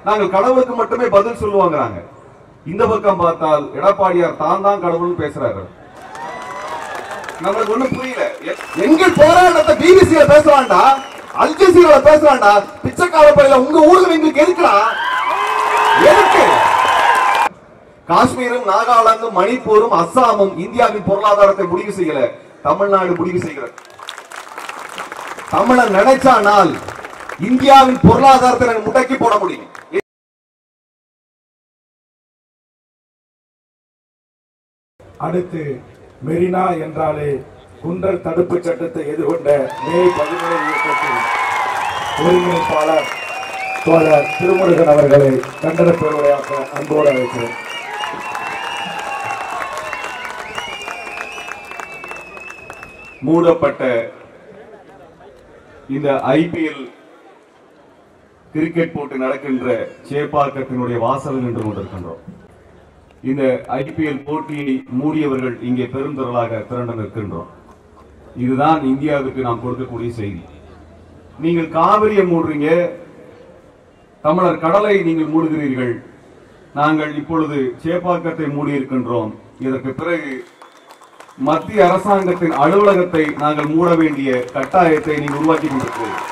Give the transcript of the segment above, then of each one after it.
நாங்கள் கடவுளுக்கு மட்டுமே பதில் சொல்லுவாங்கிறாங்க இந்த பக்கம் பார்த்தால் எடப்பாடியார் தான் தான் கடவுள்னு பேசுறாரு நம்மளுக்கு ஒண்ணும் புரியல எ- எங்கள் போராட்டத்தை பிபிசியில பேசுறான்டா அல்ஜசீரால பேசுறான்டா பிச்சைக்கார பையில உங்க ஊர்ல எங்களுக்கு எதுக்குடா எதுக்கு காஷ்மீரும் நாகாலாந்தும் மணிப்பூரும் அஸ்ஸாமும் இந்தியாவின் பொருளாதாரத்தை முடிவு செய்யல தமிழ்நாடு முடிவு செய்கிறது தமிழன் நினைச்சானால் இந்தியாவின் பொருளாதாரத்தை நாங்க முடக்கி போட முடியும் அடுத்து மெரினா என்றாலே குண்டர் தடுப்பு சட்டத்தை எதிர்கொண்ட மே பதினேழு இயக்கத்தின் ஒருங்கிணைப்பாளர் தோழர் திருமுருகன் அவர்களை கண்டன பேருரையாற்ற அன்போடு அழைக்கிறேன் மூடப்பட்ட இந்த ஐபிஎல் கிரிக்கெட் போட்டி நடக்கின்ற சேப்பாக்கத்தினுடைய வாசல் நின்று கொண்டிருக்கின்றோம் இந்த ஐபிஎல் போட்டியை மூடியவர்கள் இங்கே பெருந்திரளாக திரண்டு நிற்கின்றோம் இதுதான் இந்தியாவுக்கு நாம் கொடுக்கக்கூடிய செய்தி நீங்கள் காவிரியை மூடுறீங்க தமிழர் கடலை நீங்கள் மூடுகிறீர்கள் நாங்கள் இப்பொழுது சேப்பாக்கத்தை மூடியிருக்கின்றோம் இதற்கு பிறகு மத்திய அரசாங்கத்தின் அலுவலகத்தை நாங்கள் மூட வேண்டிய கட்டாயத்தை நீங்கள் உருவாக்கி கொண்டிருக்கிறீர்கள்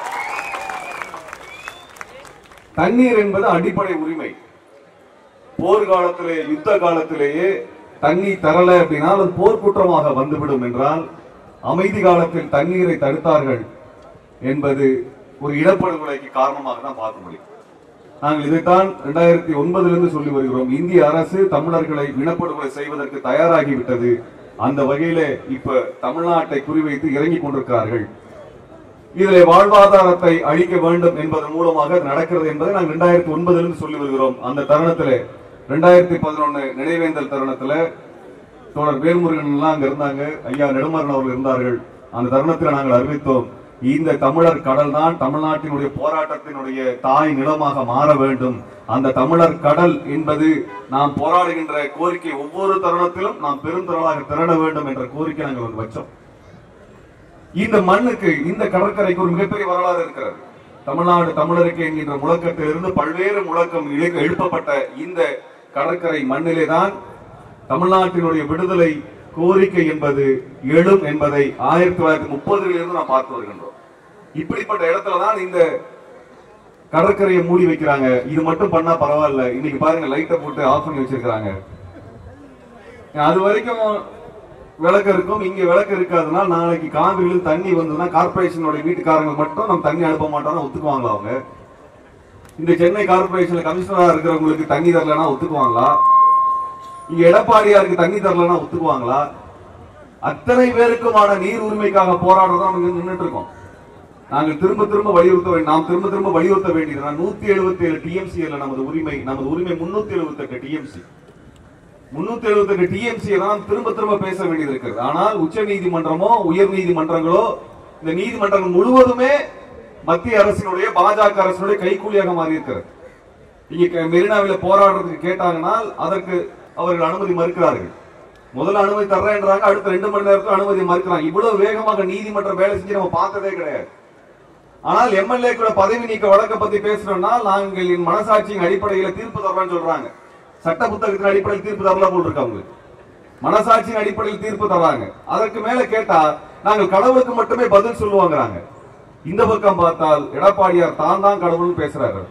தண்ணீர் என்பது அடிப்படை உரிமை போர்க்காலத்திலே யுத்த காலத்திலேயே தண்ணீர் தரல அப்படின்னா அது போர்க்குற்றமாக வந்துவிடும் என்றால் அமைதி காலத்தில் தண்ணீரை தடுத்தார்கள் என்பது ஒரு இடப்படுகொலைக்கு காரணமாக தான் பார்க்க முடியும் நாங்கள் இதைத்தான் இரண்டாயிரத்தி ஒன்பதிலிருந்து சொல்லி வருகிறோம் இந்திய அரசு தமிழர்களை இனப்படுகொலை செய்வதற்கு தயாராகிவிட்டது அந்த வகையில இப்ப தமிழ்நாட்டை குறிவைத்து இறங்கிக் கொண்டிருக்கிறார்கள் இதிலே வாழ்வாதாரத்தை அழிக்க வேண்டும் என்பதன் மூலமாக அது நடக்கிறது என்பதை நாங்கள் இரண்டாயிரத்தி ஒன்பதிலிருந்து சொல்லி வருகிறோம் அந்த தருணத்திலே இரண்டாயிரத்தி பதினொன்னு நினைவேந்தல் தருணத்துல தோழர் வேல்முருகன் எல்லாம் அங்க இருந்தாங்க ஐயா நெடுமாறன் அவர்கள் இருந்தார்கள் அந்த தருணத்தில் நாங்கள் அறிவித்தோம் இந்த தமிழர் கடல் தான் தமிழ்நாட்டினுடைய போராட்டத்தினுடைய தாய் நிலமாக மாற வேண்டும் அந்த தமிழர் கடல் என்பது நாம் போராடுகின்ற கோரிக்கை ஒவ்வொரு தருணத்திலும் நாம் பெருந்திரளாக திரள வேண்டும் என்ற கோரிக்கை நாங்கள் வந்து வச்சோம் இந்த மண்ணுக்கு இந்த கடற்கரைக்கு ஒரு மிகப்பெரிய வரலாறு இருக்கிறது தமிழ்நாடு தமிழருக்கு என்கின்ற முழக்கத்திலிருந்து பல்வேறு முழக்கம் எழு- எழுப்பப்பட்ட இந்த கடற்கரை மண்ணிலே தான் தமிழ்நாட்டினுடைய விடுதலை கோரிக்கை என்பது எழும் என்பதை ஆயிரத்தி தொள்ளாயிரத்தி முப்பதுல இருந்து நாம் பார்த்து வருகின்றோம் இப்படிப்பட்ட இடத்துல தான் இந்த கடற்கரையை மூடி வைக்கிறாங்க இது மட்டும் பண்ணா பரவாயில்ல இன்னைக்கு பாருங்க லைட்டை போட்டு ஆஃப் பண்ணி வச்சிருக்காங்க அது வரைக்கும் விளக்கு இருக்கும் இங்க விளக்கு இருக்காதுனால நாளைக்கு காவிரியில் தண்ணி வந்ததுன்னா கார்பரேஷனோட வீட்டுக்காரங்க மட்டும் நம்ம தண்ணி அனுப்ப மாட்டோம்னு ஒத்துக்குவாங்களா அவங்க இந்த சென்னை கார்பரேஷன்ல கமிஷனரா இருக்கிறவங்களுக்கு தண்ணி தரலன்னா ஒத்துக்குவாங்களா இங்க எடப்பாடியாருக்கு தண்ணி தரலன்னா ஒத்துக்குவாங்களா அத்தனை பேருக்குமான நீர் உரிமைக்காக போராடுறதா நம்ம இங்க நின்னுட்டு இருக்கோம் நாங்கள் திரும்ப திரும்ப வலியுறுத்த வேண்டும் நாம் திரும்ப திரும்ப வலியுறுத்த வேண்டியது நூத்தி எழுபத்தி ஏழு டிஎம்சி நமது உரிமை நமது உரிமை முன்னூத்தி எழுபத்தி எட்டு டிஎம்சி முன்னூத்தி எழுபத்தி எட்டு டிஎம்சி தான் திரும்ப திரும்ப பேச வேண்டியது இருக்கிறது ஆனால் உச்ச நீதிமன்றமோ உயர் நீதிமன்றங்களோ இந்த நீதிமன்றங்கள் முழுவதுமே மத்திய அரசினுடைய பாஜக அரசினுடைய கைக்கூலியாக மாறி இருக்கிறது இங்க மெரினாவில போராடுறதுக்கு கேட்டாங்கன்னா அதற்கு அவர்கள் அனுமதி மறுக்கிறார்கள் முதல்ல அனுமதி தர்றேன்றாங்க அடுத்த ரெண்டு மணி நேரத்துல அனுமதி மறுக்கிறாங்க இவ்வளவு வேகமாக நீதிமன்றம் வேலை செஞ்சு நம்ம பார்த்ததே கிடையாது ஆனால் எம்எல்ஏக்களோட பதவி நீக்க வழக்க பத்தி பேசணும்னா நாங்கள் என் மனசாட்சியின் அடிப்படையில தீர்ப்பு தர்றோம்னு சொல்றாங்க சட்ட புத்தகத்தின் அடிப்படையில் தீர்ப்பு தரல போல் இருக்கு அவங்களுக்கு மனசாட்சியின் அடிப்படையில் தீர்ப்பு தர்றாங்க அதற்கு மேல கேட்டா நாங்கள் கடவுளுக்கு மட்டுமே பதில் சொல்லுவாங்கிறாங்க இந்த பக்கம் பார்த்தால் எடப்பாடியார் தான் தான் கடவுள்னு பேசுறாரு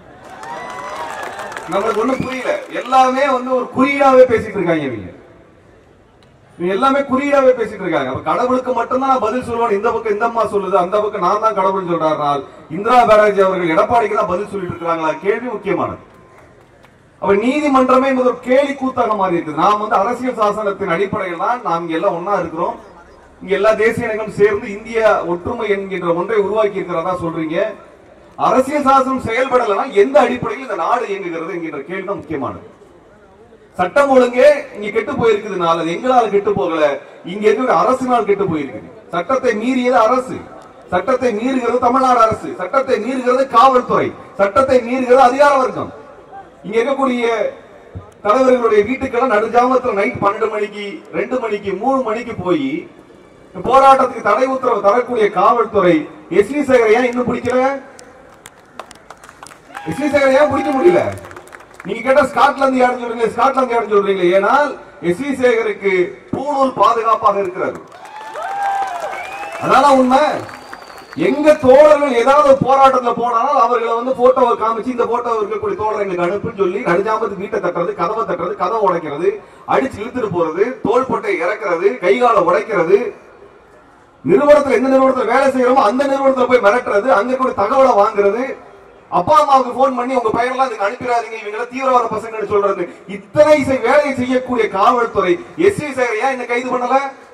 நம்மளுக்கு ஒண்ணும் புரியல எல்லாமே வந்து ஒரு குறியீடாவே பேசிட்டு இருக்காங்க இவங்க இவங்க எல்லாமே குறியீடாவே பேசிட்டு இருக்காங்க அப்ப கடவுளுக்கு மட்டும்தான் நான் பதில் சொல்லுவேன் இந்த பக்கம் இந்த அம்மா சொல்லுது அந்த பக்கம் நான் தான் கடவுள்னு சொல்றாருனால் இந்திரா பானர்ஜி அவர்கள் எடப்பாடிக்கு தான் பதில் சொல்லிட்டு இருக்காங்களா கேள்வி முக்கியமானது அப்ப நீதிமன்றமே என்பது ஒரு கேலி கூத்தாக மாறி இருக்குது நாம் வந்து அரசியல் சாசனத்தின் அடிப்படையில் தான் நாம் இங்க எல்லாம் ஒன்னா இருக்கிறோம் இங்க எல்லா தேசிய இனங்களும் சேர்ந்து இந்திய ஒற்றுமை என்கின்ற ஒன்றை உருவாக்கி இருக்கிறதா சொல்றீங்க அரசியல் சாசனம் செயல்படலைன்னா எந்த அடிப்படையில் இந்த நாடு இயங்குகிறது என்கின்ற கேள்வி தான் முக்கியமானது சட்டம் ஒழுங்கே இங்க கெட்டு போயிருக்குதுனால அது எங்களால கெட்டு போகல இங்க இருக்கிற அரசினால் கெட்டு போயிருக்குது சட்டத்தை மீறியது அரசு சட்டத்தை மீறுகிறது தமிழ்நாடு அரசு சட்டத்தை மீறுகிறது காவல்துறை சட்டத்தை மீறுகிறது அதிகார வர்க்கம் இங்க இருக்கக்கூடிய தலைவர்களுடைய வீட்டுக்கெல்லாம் நடுஜாமத்துல நைட் பன்னெண்டு மணிக்கு ரெண்டு மணிக்கு மூணு மணிக்கு போய் போராட்டத்துக்கு தடை உத்தரவு தரக்கூடிய காவல்துறை எஸ் வி சேகர் ஏன் இன்னும் பிடிக்கல எஸ் வி சேகர் ஏன் பிடிக்க முடியல நீங்க கேட்ட ஸ்காட்லாந்து யாருன்னு சொல்றீங்க ஸ்காட்லாந்து யாருன்னு சொல்றீங்க ஏனால் எஸ் வி சேகருக்கு பூணூல் பாதுகாப்பாக இருக்கிறது அதான் உண்மை எங்க தோழர்கள் ஏதாவது ஒரு போராட்டத்துல போனாலும் அவர்களை வந்து போட்டோவை காமிச்சு இந்த போட்டோ இருக்கக்கூடிய தோழர் எங்களுக்கு அனுப்புன்னு சொல்லி நடுஜாமத்து வீட்டை தட்டுறது கதவை தட்டுறது கதவை உடைக்கிறது அடிச்சு இழுத்துட்டு போறது தோள்பட்டை இறக்குறது கைகால உடைக்கிறது நிறுவனத்துல எந்த நிறுவனத்துல வேலை செய்யறோமோ அந்த நிறுவனத்துல போய் மிரட்டுறது அங்க கூட தகவலை வாங்குறது அப்பா அம்மாவுக்கு போன் பண்ணி உங்க பையன்லாம் இதுக்கு அனுப்பிடாதீங்க இவங்க தீவிரவாத பசங்கன்னு சொல்றது இத்தனை செய்- வேலையை செய்யக்கூடிய காவல்துறை எஸ் சி சேகர் ஏன் என்ன கைது பண்ணல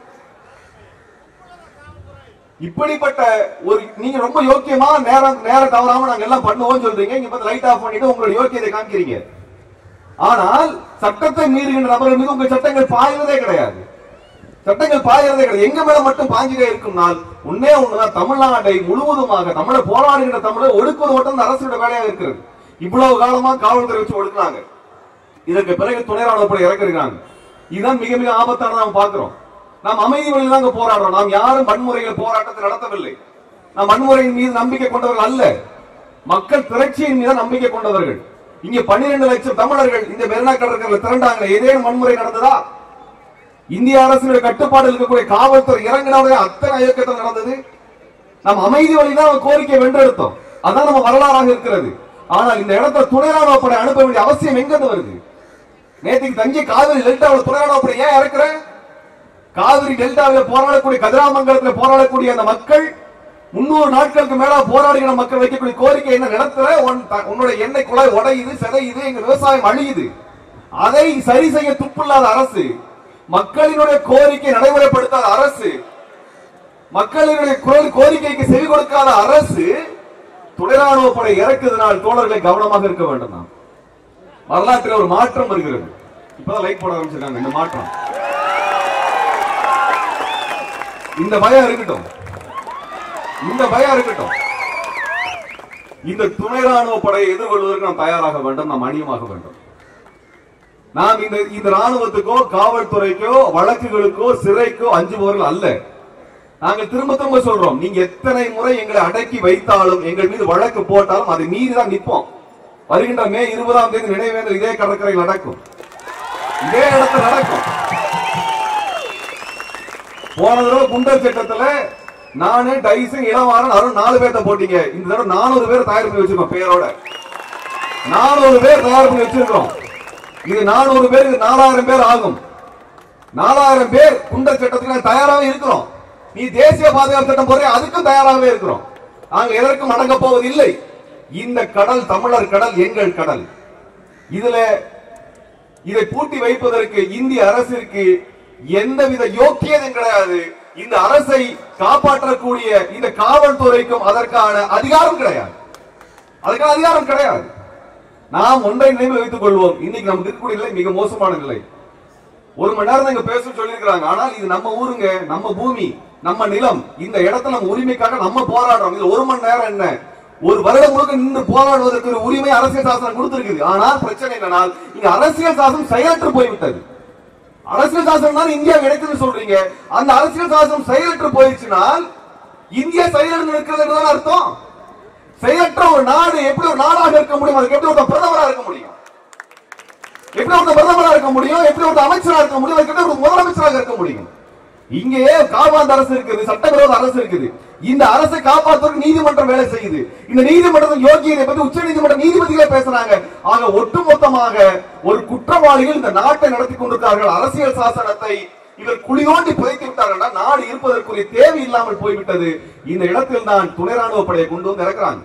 இப்படிப்பட்ட ஒரு நீங்க ரொம்ப யோக்கியமா நேரம் நேரம் தவறாம நாங்க எல்லாம் பண்ணுவோம் சொல்றீங்க இங்க பார்த்து லைட் ஆஃப் பண்ணிட்டு உங்களோட யோக்கியத்தை காமிக்கிறீங்க ஆனால் சட்டத்தை மீறுகின்ற நபர்கள் மீது உங்க சட்டங்கள் பாய்வதே கிடையாது சட்டங்கள் பாய்கிறதே கிடையாது எங்க மேல மட்டும் பாஞ்சிட்டே இருக்கும் நாள் உன்னே ஒண்ணுதான் தமிழ்நாட்டை முழுவதுமாக தமிழ போராடுகின்ற தமிழை ஒடுக்குவது மட்டும் இந்த அரசோட வேலையாக இருக்கிறது இவ்வளவு காலமா காவல்துறை வச்சு ஒடுக்குனாங்க இதற்கு பிறகு துணை ராணுவப்படை இறக்கிருக்காங்க இதுதான் மிக மிக ஆபத்தானது நாம் பார்க்கிறோம் நாம் அமைதி வழியில் தாங்க போராடுறோம் நாம் யாரும் வன்முறைகள் போராட்டத்தை நடத்தவில்லை நாம் வன்முறையின் மீது நம்பிக்கை கொண்டவர்கள் அல்ல மக்கள் திரட்சியின் மீது நம்பிக்கை கொண்டவர்கள் இங்கே 12 லட்சம் தமிழர்கள் இந்த மெரினா கடற்கரையில் திரண்டாங்களே ஏதேனும் வன்முறை நடந்ததா இந்திய அரசினுடைய கட்டுப்பாடு இருக்கக்கூடிய காவல்துறை இறங்கினாலே அத்தனை இயக்கத்தில் நடந்தது நாம் அமைதி வழிதான் நம்ம கோரிக்கை வென்றெடுத்தோம் அதான் நம்ம வரலாறாக இருக்கிறது ஆனால் இந்த இடத்துல துணை ராணுவ படை அனுப்ப வேண்டிய அவசியம் எங்கிருந்து வருது நேற்றுக்கு தஞ்சை காவிரி டெல்டாவில் துணை ராணுவ படை ஏன் இறக்குற காவிரி டெல்டாவில் போராடக்கூடிய கதிராமங்கலத்தில் போராடக்கூடிய அந்த மக்கள் முன்னூறு நாட்களுக்கு மேல போராடுகிற மக்கள் வைக்கக்கூடிய கோரிக்கை என்ன நடத்துற உன் த- உன்னுடைய எண்ணெய் குழாய் உடையுது சிதையுது எங்க விவசாயம் அழியுது அதை சரி செய்ய துப்பில்லாத அரசு மக்களினுடைய கோரிக்கை நடைமுறைப்படுத்தாத அரசு மக்களினுடைய குரல் கோரிக்கைக்கு செவி கொடுக்காத அரசு துணை ராணுவ படை இறக்குவதனால் தோழர்களை கவனமாக இருக்க வேண்டும் நாம் வரலாற்றில் ஒரு மாற்றம் வருகிறது இப்பதான் லைக் போட ஆரம்பிச்சிருக்காங்க இந்த மாற்றம் இந்த பயம் இருக்கட்டும் இந்த பயம் இருக்கட்டும் இந்த துணை ராணுவ படையை எதிர்கொள்வதற்கு நாம் தயாராக வேண்டும் நாம் அணியமாக வேண்டும் நாம் இந்த இந்த ராணுவத்துக்கோ காவல்துறைக்கோ வழக்குகளுக்கோ சிறைக்கோ அஞ்சுபவர்கள் அல்ல நாங்கள் திரும்ப திரும்ப சொல்றோம் நீங்க எத்தனை முறை எங்களை அடக்கி வைத்தாலும் எங்கள் மீது வழக்கு போட்டாலும் அதை மீறி தான் நிற்போம் வருகின்ற மே இருபதாம் தேதி நினைவேந்தல் இதே கடற்கரையில் நடக்கும் இதே இடத்துல நடக்கும் போன தடவை குண்டர் சட்டத்துல நானு டைசன் இளவாரன் அருண் நாலு பேர்த்த போட்டீங்க இந்த தடவை நானூறு பேர் தயார் பண்ணி வச்சிருக்கோம் பேரோட நானூறு பேர் தயார் பண்ணி வச்சிருக்கோம் இது நானூறு பேர் இது நாலாயிரம் பேர் ஆகும் நாலாயிரம் பேர் குண்டர் சட்டத்துக்கு நாங்க தயாராக இருக்கிறோம் நீ தேசிய பாதுகாப்பு சட்டம் போறே அதுக்கும் தயாராகவே இருக்கிறோம் நாங்க எதற்கும் அடங்க போவது இல்லை இந்த கடல் தமிழர் கடல் எங்கள் கடல் இதுல இதை பூட்டி வைப்பதற்கு இந்திய அரசிற்கு எந்தவித யோக்கியதும் கிடையாது இந்த அரசை காப்பாற்றக்கூடிய இந்த காவல்துறைக்கும் அதற்கான அதிகாரம் கிடையாது அதுக்கான அதிகாரம் கிடையாது நாம் ஒன்றை நினைவில் வைத்துக் கொள்வோம் இன்னைக்கு நமக்கு இருக்கக்கூடிய நிலை மிக மோசமான நிலை ஒரு மணி நேரம் இங்க பேச சொல்லியிருக்கிறாங்க ஆனால் இது நம்ம ஊருங்க நம்ம பூமி நம்ம நிலம் இந்த இடத்துல நம்ம உரிமைக்காக நம்ம போராடுறோம் இதுல ஒரு மணி நேரம் என்ன ஒரு வருடம் முழுக்க நின்று போராடுவதற்கு ஒரு உரிமை அரசியல் சாசனம் கொடுத்திருக்குது ஆனால் பிரச்சனை என்னன்னா இங்க அரசியல் சாசனம் செயலற்று போய்விட்டது அரசியல் சாசனம் தான் இந்தியா கிடைக்குதுன்னு சொல்றீங்க அந்த அரசியல் சாசனம் செயலற்று போயிடுச்சுனால் இந்தியா செயலிழந்து இருக்கிறது என்றுதான் அர்த்தம் செயலற்ற ஒரு நாடு எப்படி ஒரு நாடாக இருக்க முடியும் அதுக்கு எப்படி ஒரு பிரதமரா இருக்க முடியும் எப்படி ஒரு பிரதமரா இருக்க முடியும் எப்படி ஒரு அமைச்சரா இருக்க முடியும் அதுக்கு எப்படி ஒரு முதலமைச்சராக இருக்க முடியும் இங்கேயே காவாந்த அரசு இருக்குது சட்டவிரோத அரசு இருக்குது இந்த அரசை காப்பாற்றுவதற்கு நீதிமன்றம் வேலை செய்யுது இந்த நீதிமன்றத்தின் யோகியதை பத்தி உச்ச நீதிமன்ற நீதிபதிகளே பேசுறாங்க ஆக ஒட்டுமொத்தமாக ஒரு குற்றவாளிகள் இந்த நாட்டை நடத்தி கொண்டிருக்கிறார்கள் அரசியல் சாசனத்தை இவர் குழியோண்டி புதைத்து விட்டார்கள் நாடு இருப்பதற்குரிய தேவை இல்லாமல் போய்விட்டது இந்த இடத்தில் தான் துணை ராணுவ படையை கொண்டு வந்து இறக்குறாங்க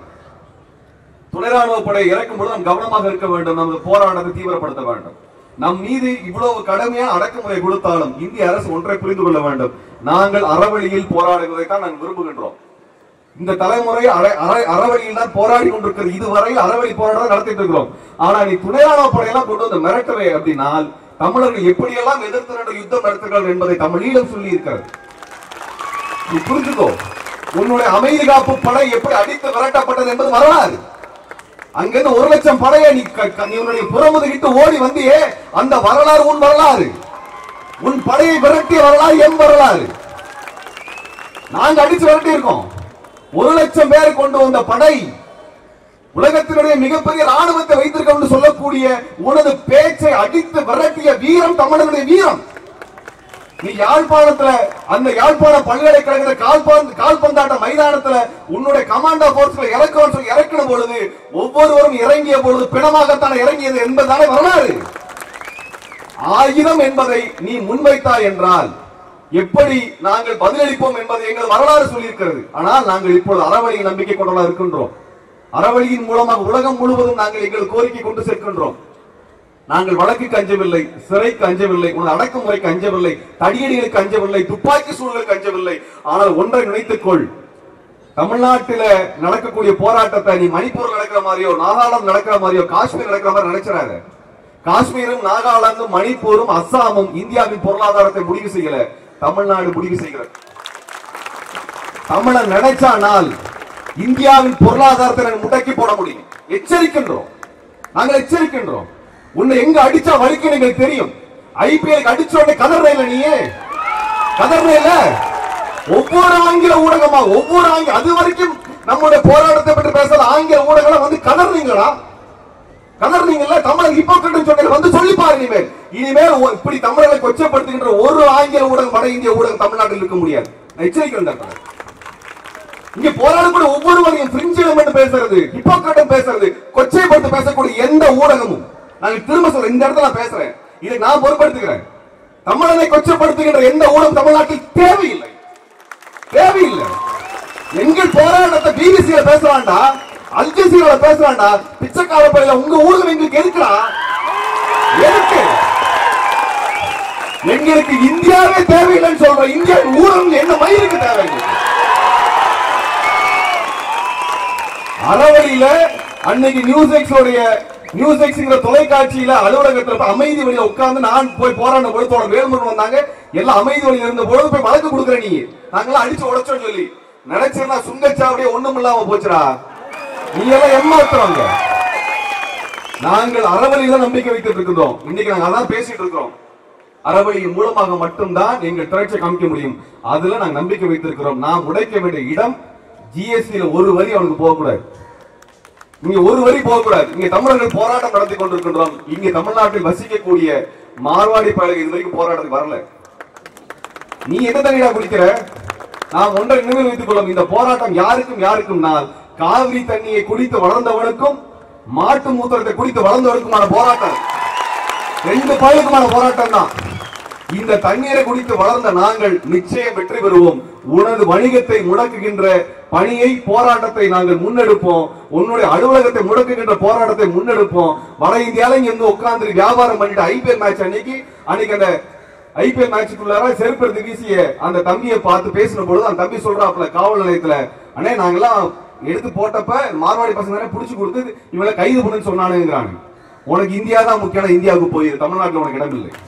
துணை ராணுவ படை இறக்கும் பொழுது நாம் கவனமாக இருக்க வேண்டும் நமது போராட்டத்தை தீவிரப்படுத்த வேண்டும் நம் மீது இவ்வளவு கடுமையான அடக்குமுறை கொடுத்தாலும் இந்திய அரசு ஒன்றை புரிந்து கொள்ள வேண்டும் நாங்கள் அறவழியில் போராடுவதை தான் நாங்கள் விரும்புகின்றோம் இந்த தலைமுறை அற- அற- அறவழியில் தான் போராடி கொண்டிருக்கிறது இதுவரையில் அறவழி போராட்டம் நடத்திட்டு இருக்கிறோம் ஆனா நீ துணை ராணுவ படையெல்லாம் கொண்டு வந்து மிரட்டவே அப்படின்னால் தமிழர்கள் எப்படியெல்லாம் எதிர்த்து நின்று யுத்தம் நடத்துகிறார்கள் என்பதை தமிழீழம் சொல்லி இருக்கிறது நீ புரிஞ்சுக்கோ உன்னுடைய அமைதி காப்பு படை எப்படி அடித்து விரட்டப்பட்டது என்பது வரலாறு அங்கிருந்து ஒரு லட்சம் படையை நீ க- க- நீ உன்னுடைய புறமுதுகிட்டு ஓடி வந்தியே அந்த வரலாறு உன் வரலாறு உன் படையை விரட்டிய வரலாறு என் வரலாறு நாங்க அடிச்சு விரட்டி இருக்கோம் ஒரு லட்சம் பேரை கொண்டு வந்த படை உலகத்தினுடைய மிகப்பெரிய ராணுவத்தை வைத்திருக்கோம் என்று சொல்லக்கூடிய உனது பேச்சை அடித்து விரட்டிய வீரம் தமிழனுடைய வீரம் நீ யாழ்ப்பாணத்துல அந்த யாழ்ப்பாண பல்கலைக்கழகத்துல கால்பந்து கால்பந்தாட்ட மைதானத்துல உன்னுடைய கமாண்டோ போர்ஸ்ல இறக்கணும் சொல்லி இறக்கின பொழுது ஒவ்வொருவரும் இறங்கிய பொழுது பிணமாகத்தான் இறங்கியது என்பதாலே வரலாறு ஆயுதம் என்பதை நீ முன்வைத்தாய் என்றால் எப்படி நாங்கள் பதிலளிப்போம் என்பதை எங்கள் வரலாறு சொல்லியிருக்கிறது ஆனால் நாங்கள் இப்பொழுது அறவழியின் நம்பிக்கை கொண்டவர்களாக இருக்கின்றோம் அறவழியின் மூலமாக உலகம் முழுவதும் நாங்கள் எங்கள் கோரிக்கை கொண்டு சேர்க்கின்றோம் நாங்கள் வழக்குக்கு அஞ்சவில்லை சிறைக்கு அஞ்சவில்லை உனது அடக்குமுறைக்கு அஞ்சவில்லை தடியடிகளுக்கு அஞ்சவில்லை துப்பாக்கி சூழலுக்கு அஞ்சவில்லை ஆனால் ஒன்றை நினைத்துக்கொள் தமிழ்நாட்டில நடக்கக்கூடிய போராட்டத்தை நீ மணிப்பூர் நடக்கிற மாதிரியோ நாகாலாந்து நடக்கிற மாதிரியோ காஷ்மீர் நடக்கிற மாதிரி நினைச்சிடாத காஷ்மீரும் நாகாலாந்தும் மணிப்பூரும் அஸ்ஸாமும் இந்தியாவின் பொருளாதாரத்தை முடிவு செய்யல தமிழ்நாடு முடிவு செய்கிறது தமிழன் நினைச்சானால் இந்தியாவின் பொருளாதாரத்தை நாங்கள் முடக்கி போட முடியும் எச்சரிக்கின்றோம் நாங்கள் எச்சரிக்கின்றோம் உன்னை எங்க அடிச்சா வலிக்கும் எங்களுக்கு தெரியும் ஐபிஎல் அடிச்ச உடனே கதற இல்ல நீயே கதற இல்ல ஒவ்வொரு ஆங்கில ஊடகமா ஒவ்வொரு ஆங்கில அது வரைக்கும் நம்முடைய போராட்டத்தை பற்றி பேசாத ஆங்கில ஊடகம் வந்து கதறீங்களா கதறீங்கல்ல தமிழன் ஹிப்போக்ரட்னு சொன்னீங்க வந்து சொல்லி பாரு இனிமேல் இனிமேல் ஒ- இப்படி தமிழர்களை கொச்சப்படுத்துகின்ற ஒரு ஆங்கில ஊடகம் வட இந்திய ஊடகம் தமிழ்நாட்டில் இருக்க முடியாது நான் எச்சரிக்கிறேன் டாக்டர். இங்க போராடக்கூடிய ஒவ்வொருவரையும் பிரிஞ்ச் எலிமெண்ட் பேசுறது ஹிப்போக்ரட்டம் பேசுறது கொச்சைப்படுத்தி பேசக்கூடிய எந்த ஊடகமும் நான் திரும்ப சொல்றேன் இந்த இடத்துல நான் பேசுறேன் இதை நான் பொறுப்படுத்துகிறேன் தமிழனை கொச்சப்படுத்துகின்ற எந்த ஊடகம் தமிழ்நாட்டில் தேவையில்லை தேவையில்லை எங்கள் போராட்டத்தை பிபிசியில பேசுறான்டா அல் ஜசீரால பேசுறான்டா பிச்சைக்கார பையில உங்க ஊடகம் எங்களுக்கு எதுக்குடா எதுக்கு எங்களுக்கு இந்தியாவே தேவையில்லைன்னு சொல்றோம் இந்தியா ஊடகம் என்ன மயிருக்கு தேவை எங்களுக்கு? அறவழியில அன்னைக்கு நியூஸ் எக்ஸ் உடைய நியூஸ் எக்ஸ்ங்கிற தொலைக்காட்சியில அலுவலகத்துல போய் அமைதி வழியில உட்கார்ந்து நான் போய் போராட பொழுது தோட வேல்முருகன் வந்தாங்க எல்லாம் அமைதி வழியில இருந்த பொழுது போய் வழக்கு கொடுக்குற நீ நாங்களாம் அடிச்சு உடைச்சோம் சொல்லி நினைச்சிருந்தா சுங்கச்சாவடியே ஒண்ணும் இல்லாம போச்சுடா நீ எல்லாம் ஏமாத்துறவங்க நாங்கள் அறவழியில நம்பிக்கை வைத்துட்டு இருக்கின்றோம் இன்னைக்கு நாங்க அதான் பேசிட்டு இருக்கிறோம் அறவழியின் மூலமாக மட்டும்தான் எங்கள் திரட்சியை காமிக்க முடியும் அதுல நாங்க நம்பிக்கை வைத்திருக்கிறோம் நாம் உடைக்க வேண்டிய இடம் ஜிஎஸ்டியில ஒரு வரி அவனுக்கு போகக்கூடாது இங்க ஒரு வரி போகக்கூடாது இங்க தமிழர்கள் போராட்டம் நடத்தி கொண்டிருக்கின்றோம் இங்க தமிழ்நாட்டில் வசிக்கக்கூடிய மார்வாடி பயலுக்கு இது வரைக்கும் போராட்டத்துக்கு வரல நீ என்ன தண்ணிடா குடிக்கிற நாம் ஒன்றை நினைவில் வைத்துக் கொள்ளும் இந்த போராட்டம் யாருக்கும் யாருக்கும் நான் காவிரி தண்ணியை குடித்து வளர்ந்தவனுக்கும் மாட்டு மூத்திரத்தை குடித்து வளர்ந்தவனுக்குமான போராட்டம் ரெண்டு பயலுக்குமான போராட்டம் தான் இந்த தண்ணீரை குடித்து வளர்ந்த நாங்கள் நிச்சயம் வெற்றி பெறுவோம் உனது வணிகத்தை முடக்குகின்ற பணியை போராட்டத்தை நாங்கள் முன்னெடுப்போம் உன்னுடைய அலுவலகத்தை முடக்குகின்ற போராட்டத்தை முன்னெடுப்போம் வட இந்தியால இங்க வந்து உட்கார்ந்து வியாபாரம் பண்ணிட்டு ஐபிஎல் மேட்ச் அன்னைக்கு அன்னைக்கு அந்த ஐபிஎல் மேட்சுக்குள்ளார செருப்பு எடுத்து வீசிய அந்த தம்பியை பார்த்து பேசின பொழுது அந்த தம்பி சொல்றாப்ல காவல் நிலையத்துல அண்ணே நாங்கெல்லாம் எடுத்து போட்டப்ப மார்வாடி பசங்க தானே புடிச்சு கொடுத்து இவனை கைது பண்ணுன்னு சொன்னானுங்கிறாங்க உனக்கு இந்தியா தான் முக்கியம் இந்தியாவுக்கு போயிரு தமிழ்நாட்டுல உனக்கு இடம் இல்லை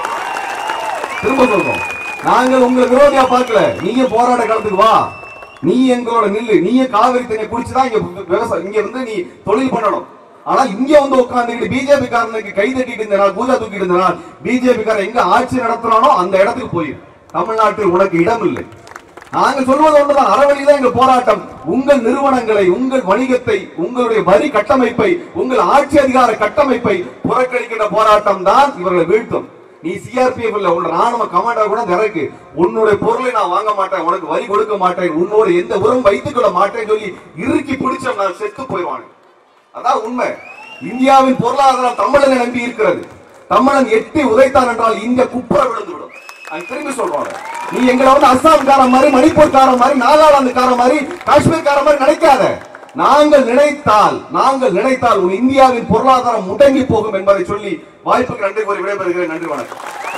திரும்ப சொல்றோம் நாங்கள் உங்களை விரோதியா பார்க்கல நீங்க போராட்ட காலத்துக்கு வா நீ எங்களோட நில்லு நீயே காவிரி தண்ணியை குடிச்சுதான் இங்க விவசாயம் இங்க வந்து நீ தொழில் பண்ணணும் ஆனா இங்க வந்து உட்கார்ந்துக்கிட்டு பிஜேபி காரனுக்கு கை தட்டிட்டு இருந்த நாள் பூஜா தூக்கிட்டு இருந்த நாள் பிஜேபி காரன் எங்க ஆட்சி நடத்துறானோ அந்த இடத்துக்கு போயிரு தமிழ்நாட்டில் உனக்கு இடம் இல்லை நாங்கள் சொல்வது ஒன்றுதான் அறவழிதான் எங்கள் போராட்டம் உங்கள் நிறுவனங்களை உங்கள் வணிகத்தை உங்களுடைய வரி கட்டமைப்பை உங்கள் ஆட்சி அதிகார கட்டமைப்பை புறக்கணிக்கின்ற போராட்டம் தான் இவர்களை வீழ்த்தும் நீ சிஆர்பிஎஃப் இல்ல உன் ராணுவ கமாண்டர் கூட இறக்கு உன்னுடைய பொருளை நான் வாங்க மாட்டேன் உனக்கு வரி கொடுக்க மாட்டேன் உன்னோட எந்த உரம் வைத்துக் கொள்ள மாட்டேன் சொல்லி இறுக்கி பிடிச்சோம் நான் செத்து போயிடுவானு அதான் உண்மை இந்தியாவின் பொருளாதாரம் தமிழனை நம்பி இருக்கிறது தமிழன் எட்டி உதைத்தான் என்றால் இந்தியா குப்புற விழுந்து விடும் நான் திரும்பி சொல்றோம் நீ எங்களை வந்து அஸ்ஸாம்கார மாதிரி மணிப்பூர்கார மாதிரி நாகாலாந்துக்கார மாதிரி காஷ்மீர்கார மாதிரி நினைக்காத நாங்கள் நினைத்தால் நாங்கள் நினைத்தால் உன் இந்தியாவின் பொருளாதாரம் முடங்கி போகும் என்பதை சொல்லி வாய்ப்புக்கு நன்றி கூறி விடைபெறுகிறேன் நன்றி வணக்கம்